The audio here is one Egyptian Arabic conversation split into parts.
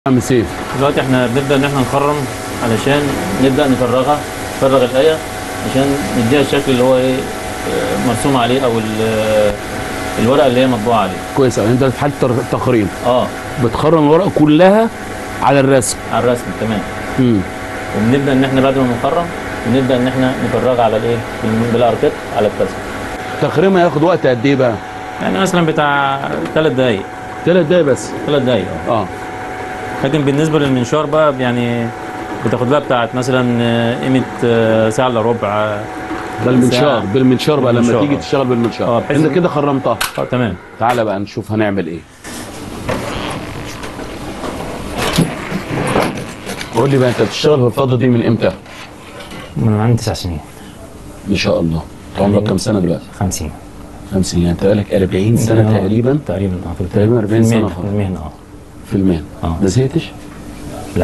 عم سيف دلوقتي احنا بنبدا ان احنا نخرم علشان نبدا نفرغها نفرغ الايه عشان نديها الشكل اللي هو ايه اه، مرسوم عليه او ال- اه، الورقه اللي هي مطبوعه عليه كويس قوي انت في حاله تر- تخريم اه بتخرم الورقه كلها على الرسم على الرسم تمام امم وبنبدا ان احنا بعد ما نخرم بنبدا ان احنا نفرغها على الايه بال- بالاركات على الكاسه تخريمها ياخد وقت قد ايه بقى؟ يعني مثلا بتاع ثلاث دقايق ثلاث دقايق بس ثلاث دقايق اه اه لكن بالنسبه للمنشار بقى يعني بتاخد لها بتاعت مثلا اه، قيمه اه، ساعه الا ربع اه، بالمنشار ساعة. بالمنشار بقى لما بالمنشار، تيجي آه. تشتغل بالمنشار آه، بحيث انت إن- كده خرمتها اه تمام تعالى بقى نشوف هنعمل ايه قول لي بقى انت بتشتغل في الفضه دي من امتى؟ من عندي تسع سنين ما شاء الله انت عمرك كام سنه دلوقتي؟ 50 50 يعني انت بقالك 40 سنه آه، تقريبا تقريبا اه في تقريبا 40 سنة المهنة- خلاص. في المهنه اه في المهنه آه. ما زهقتش؟ لا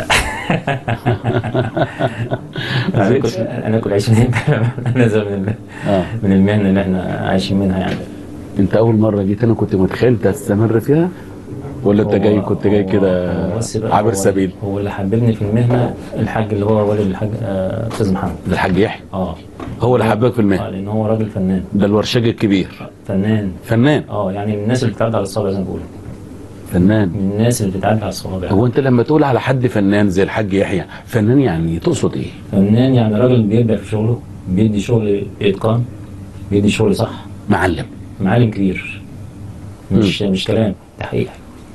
انا كنت انا كنت عايش من نزل من ال- اه من المهنه اللي احنا عايشين منها يعني انت اول مره جيت انا كنت متخيل تستمر فيها ولا انت هو- جاي كنت جاي هو- كده هو بس بقى عابر هو- سبيل هو اللي حببني في المهنه الحاج اللي هو والد الحاج آه، استاذ محمد ده الحاج يحيى اه هو اللي حبك في اه المهنه لان هو راجل فنان ده الورشجي الكبير فنان فنان اه يعني من الناس اللي بتعدي على الصوابع زي ما بقول فنان من الناس اللي بتعدي على الصوابع هو انت لما تقول على حد فنان زي الحاج يحيى فنان يعني تقصد ايه؟ فنان يعني راجل بيبدع في شغله بيدي شغل بإتقان بيدي شغل صح معلم معالم كبير مش مش كلام ده حقيقة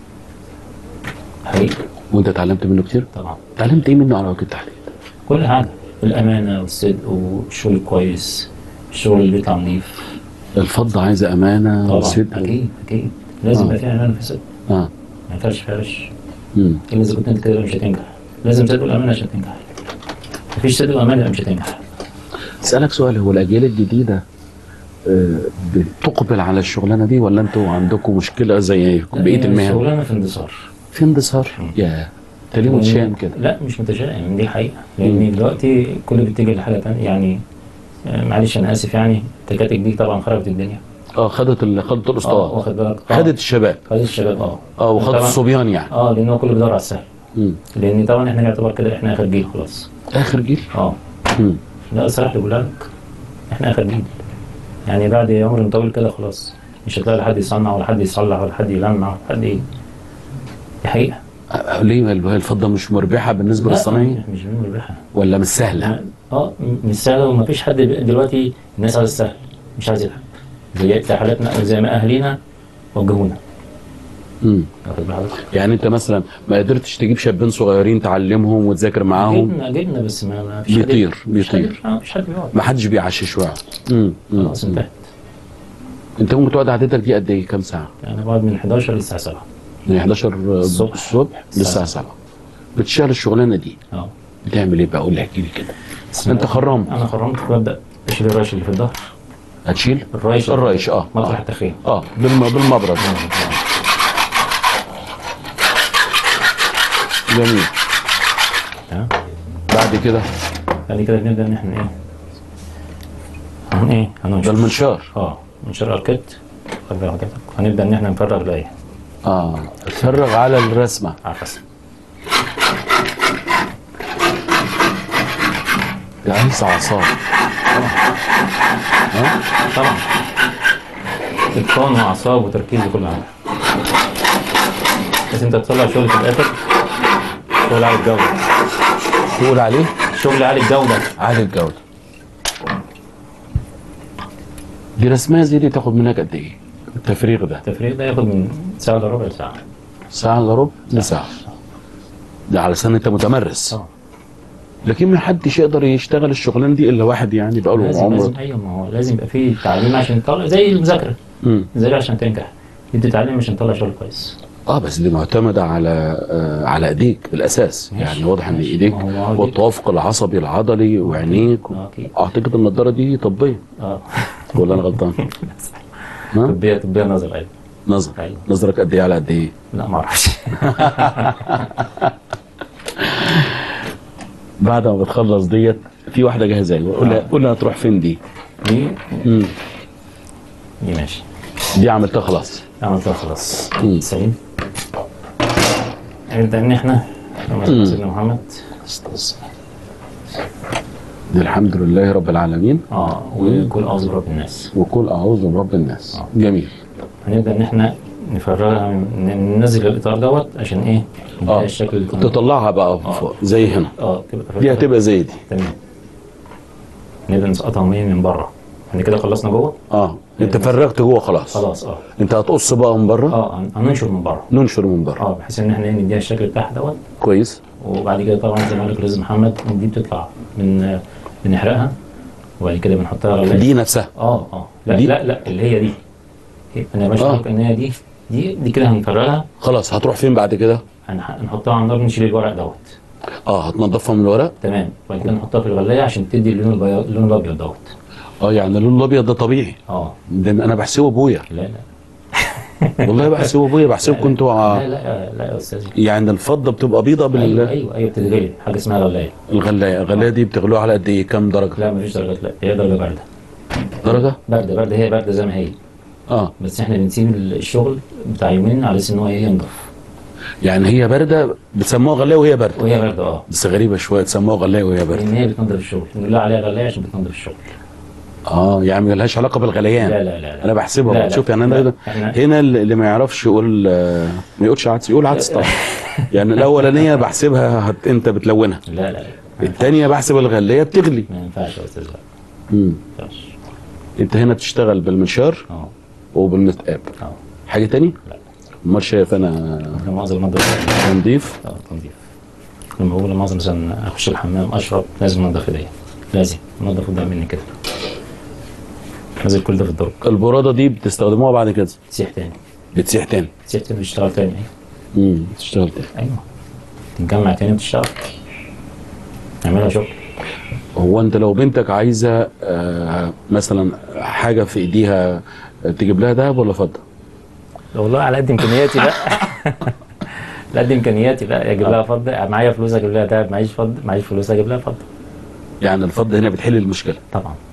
حقيقة وانت اتعلمت منه كتير؟ طبعا اتعلمت ايه منه على وجه التحديد؟ كل حاجة الأمانة والصدق والشغل الكويس الشغل اللي بيطلع نظيف الفضه عايزه امانه طبعا وصدق أكيد أكيد لازم آه. يبقى فيها أمانة في الصدق اه ما ينفعش فيهاش امم إلا إذا كنت أنت كده مش هتنجح لازم صدق والأمانة عشان تنجح مفيش صدق وأمانة مش هتنجح اسالك سؤال هو الاجيال الجديده آه، بتقبل على الشغلانه دي ولا انتوا عندكم مشكله زي بقيه المهن؟ الشغلانة في اندثار في اندثار يا انت ليه متشائم كده؟ لا مش متشائم دي حقيقة لأن دلوقتي كل بيتجه لحاجة تانية يعني آه، معلش أنا آسف يعني التكاتك دي طبعا خربت الدنيا اه خدت ال... خدت اه الاسطوانه واخد بالك آه، خدت الشباب خدت الشباب اه اه وخدت طبعاً- الصبيان يعني اه لأن هو كله بيدور على السهل مم. لأن طبعا احنا يعتبر كده احنا آخر جيل خلاص اخر جيل اه مم. لا صراحة بقول لك احنا آخر جيل يعني بعد عمر طويل كده خلاص مش هتلاقي حد يصنع ولا حد يصلح ولا حد يلمع ولا حد ايه دي حقيقة آه، ليه ال- الفضه مش مربحه بالنسبه لا، للصناعيه مش مربحة ولا مش سهله؟ اه م- مش سهل ومفيش حد ب- دلوقتي الناس عايز السهل مش عايز يتعب زي زي حالاتنا زي ما اهالينا وجهونا مم. واخد بال حضرتك؟ يعني انت مثلا ما قدرتش تجيب شابين صغيرين تعلمهم وتذاكر معاهم جبنا جبنا بس ما ما فيش حد بيطير مفيش حد- بيطير اه مفيش حد بيقعد ما حدش بيعشش وعي مم. مم. خلاص انتهت انت ممكن تقعد عادتك دي قد ايه كام ساعه؟ يعني بقعد من 11 للساعه 7 من 11 الصبح. الصبح للساعه 7 بتشتغل الشغلانه دي اه بتعمل ايه بقى قول لي احكي لي كده بسم انت الله. خرمت انا خرمت ببدا اشيل الريش اللي في الظهر هتشيل الريش الريش اه مطرح اه, التخييم آه. بالم... بالمبرد جميل تمام بعد كده بعد كده بنبدا ان احنا ايه هن ايه ده هننشر المنشار اه ننشر اركات واخد بال حضرتك هنبدا ان احنا نفرغ الايه اه اتفرغ على الرسمه على الرسم ده عايز اعصاب طبعا اتقان واعصاب وتركيز وكل حاجه بس انت تطلع شغل في الاخر شغل عالي الجوده تقول عليه شغل عالي الجوده عالي الجوده دي رسمها زي دي تاخد منك قد ايه؟ التفريغ ده التفريغ ده ياخد من ساعه الا ربع ساعه ساعة الا ربع لساعة ده على سنة انت متمرس اه لكن ما حدش يقدر يشتغل الشغلانة دي الا واحد يعني بقى له لازم لازم عمر ايوه ما هو لازم يبقى فيه تعليم عشان تطلع زي المذاكره مم. زي عشان تنجح انت تتعلم عشان تطلع شغل كويس اه بس دي معتمدة على آه على ايديك بالاساس ماشي، يعني واضح ان ماشي. ايديك ما هو دي- والتوافق العصبي العضلي وعينيك و... اه اكيد اعتقد النضارة دي طبية اه ولا انا غلطان؟ ها؟ طبيه طبيه نظر ايوه نظر ايوه نظرك قد ايه على قد ايه؟ لا ما اعرفش بعد ما بتخلص ديت في واحدة جاهزة ايوه قول لها آه. قول لها هتروح فين دي؟ دي مم. دي ماشي دي عملتها خلاص عملتها خلاص مم. 90 نبدا ان احنا اللهم صل على سيدنا محمد استاذ الحمد لله رب العالمين اه وكل اعوذ برب الناس وقل اعوذ برب الناس آه. جميل هنبدا ان احنا نفرغها من- ننزل الاطار دوت عشان ايه نديها اه الشكل اللي كنا- تطلعها بقى آه. فوق زي هنا اه تبقى دي هتبقى زي دي تمام نبدا نسقطها من من بره احنا كده خلصنا جوه اه انت فرغت جوه خلاص خلاص اه انت هتقص بقى من بره اه هن- هننشر من بره ننشر من بره اه بحيث ان احنا إيه نديها الشكل بتاعها دوت كويس وبعد كده طبعا زي ما قال لك رزق محمد دي بتطلع من بنحرقها وبعد كده بنحطها غلايه دي نفسها اه اه لا دي؟ لا لا اللي هي دي هي- انا بشرح لك ان هي دي دي دي كده هنفرغها خلاص هتروح فين بعد كده هنح- هنحطها على النار نشيل الورق دوت اه هتنضفها من الورق تمام وبعد كده نحطها في الغلايه عشان تدي اللون البياض اللون الابيض دوت اه يعني اللون الابيض ده طبيعي اه ده انا بحسبه ابويا لا لا والله بحسبه ابويا بحسبكم انتوا لا ع- لا لا يا استاذ يعني الفضه بتبقى بيضه ايوه بال ايوه ايوه بتتغلي حاجه اسمها غلايه الغلايه الغلايه دي بتغلوها على قد ايه كام درجه لا مفيش درجات لا هي درجه بارده درجه بارده بارده هي بارده زي ما هي اه بس احنا بنسيب الشغل بتاع يومين على اساس ان هو ايه ينضف يعني هي بارده بتسموها غلايه وهي بارده وهي بارده اه بس غريبه شويه تسموها غلايه وهي بارده لان هي بتنضف الشغل بنقول لها عليها غلايه عشان بتنضف الشغل اه يعني ملهاش علاقه بالغليان لا لا لا, لا. انا بحسبها لا، بقى. لا. شوف يعني انا لا. هنا- احنا هنا اللي ما يعرفش يقول آه، ما يقولش عدس يقول عدس طبعا يعني الاولانيه بحسبها هت... انت بتلونها لا لا لا ما ينفعش. الثانيه بحسب الغليه بتغلي ما ينفعش يا استاذ لا مم. ما ينفعش انت هنا بتشتغل بالمنشار اه وبالمتقاب اه حاجه تاني لا امال شايف انا لما مؤاخذة بنضف تنظيف اه تنظيف لما بقول لما مثلا اخش الحمام اشرب لازم انضف ايديا لازم انضف قدام مني كده نزل كل ده في الدرج البراده دي بتستخدموها بعد كده تسيح تاني بتسيح تاني تسيح تاني بتشتغل تاني امم بتشتغل تاني ايوه تتجمع تاني وتشتغل نعملها شغل هو انت لو بنتك عايزه آه مثلا حاجه في ايديها آه، تجيب لها دهب ولا فضه؟ والله على قد امكانياتي لا على قد امكانياتي لا اجيب لها فضه معايا فلوس اجيب لها دهب معيش فضه معيش فلوس اجيب لها فضه يعني الفضه هنا بتحل المشكله طبعا